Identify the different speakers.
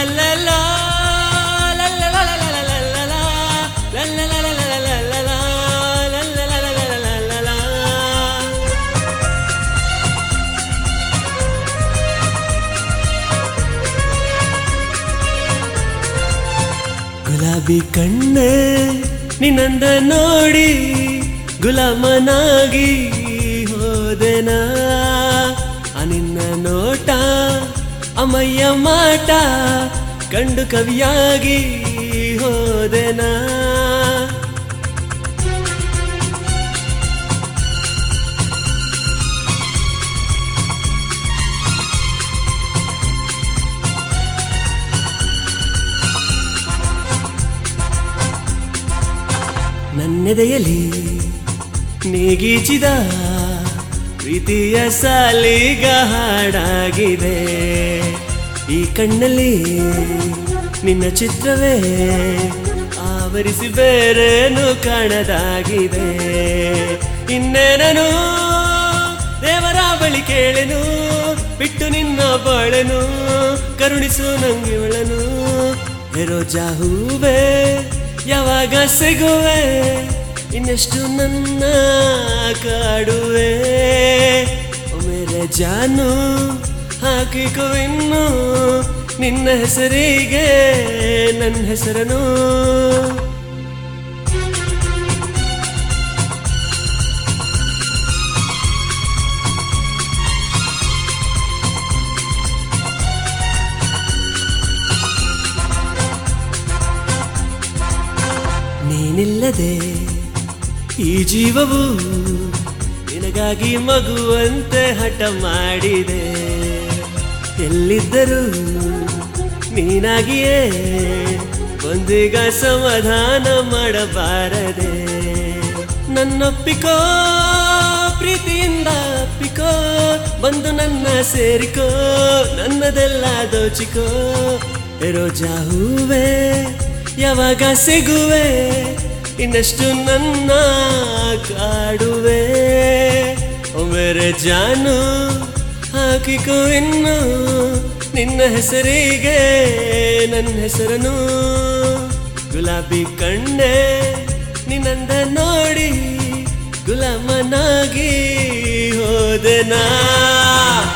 Speaker 1: ಲಲ್ಲಲಾ, ಲಲ್ಲಲಲಲಲಲಲಲಾ, ಲಲ್ಲಲಲಲಲಲಲಲಾ, ಲಲ್ಲಲಲಲಲಲಲಲಾ. ಗುಲಾಬಿ ಕಣ್ಣೆ ನಿನ್ನಂದ ನೋಡಿ ಗುಲಾಮನಾಗಿ ಹೋದೆನಾ ಆ ನಿನ್ನ ನೋಟ ಅಮಯ್ಯ ಮಾಟ ಕಂಡು ಕವಿಯಾಗಿ ಹೋದೆನಾ ನನ್ನೆದೆಯಲ್ಲಿ ನೀಗೀಚಿದ ಪ್ರೀತಿಯ ಸಾಲಿಗ ಹಾಡಾಗಿದೆ ಈ ಕಣ್ಣಲ್ಲಿ ನಿನ್ನ ಚಿತ್ರವೇ ಆವರಿಸಿ ಬೇರೇನು ಕಾಣದಾಗಿದೆ ಇನ್ನೇನನು ದೇವರ ಬಳಿ ಕೇಳೆನು ಬಿಟ್ಟು ನಿನ್ನ ಬಾಳೆನು ಕರುಣಿಸು ನಂಗಿವಳನು ರೋಜಾ ಹೂವೇ ಯಾವಾಗ ಸಿಗುವೆ ಇನ್ನೆಷ್ಟು ನನ್ನ ಕಾಡುವೆ ಓ ಮೇರೆ ಜಾನು ಹಾಕಿಕೋ ಇನ್ನು ನಿನ್ನ ಹೆಸರಿಗೆ ನನ್ನ ಹೆಸರನು ನೀನಿಲ್ಲದೆ ಈ ಜೀವವು ನಿನಗಾಗಿ ಮಗುವಂತೆ ಹಠ ಮಾಡಿದೆ ಎಲ್ಲಿದ್ದರೂ ನೀನಾಗಿಯೇ ಒಂದೀಗ ಸಮಾಧಾನ ಮಾಡಬಾರದೆ ನನ್ನೊಪ್ಪಿಕೋ ಪ್ರೀತಿಯಿಂದ ಅಪ್ಪಿಕೋ ಬಂದು ನನ್ನ ಸೇರಿಕೋ ನನ್ನದೆಲ್ಲ ದೋಚಿಕೋ ರೋಜಾ ಹೂವೇ ಯಾವಾಗ ಸಿಗುವೆ ಇನ್ನಷ್ಟು ನನ್ನ ಕಾಡುವೆ ಓ ಮೇರೆ ಜಾನು ಹಾಕಿಕೋ ಇನ್ನು ನಿನ್ನ ಹೆಸರಿಗೆ ನನ್ನ ಹೆಸರನು ಗುಲಾಬಿ ಕಣ್ಣೆ ನಿನ್ನಂದ ನೋಡಿ ಗುಲಾಮನಾಗಿ ಹೋದೆನಾ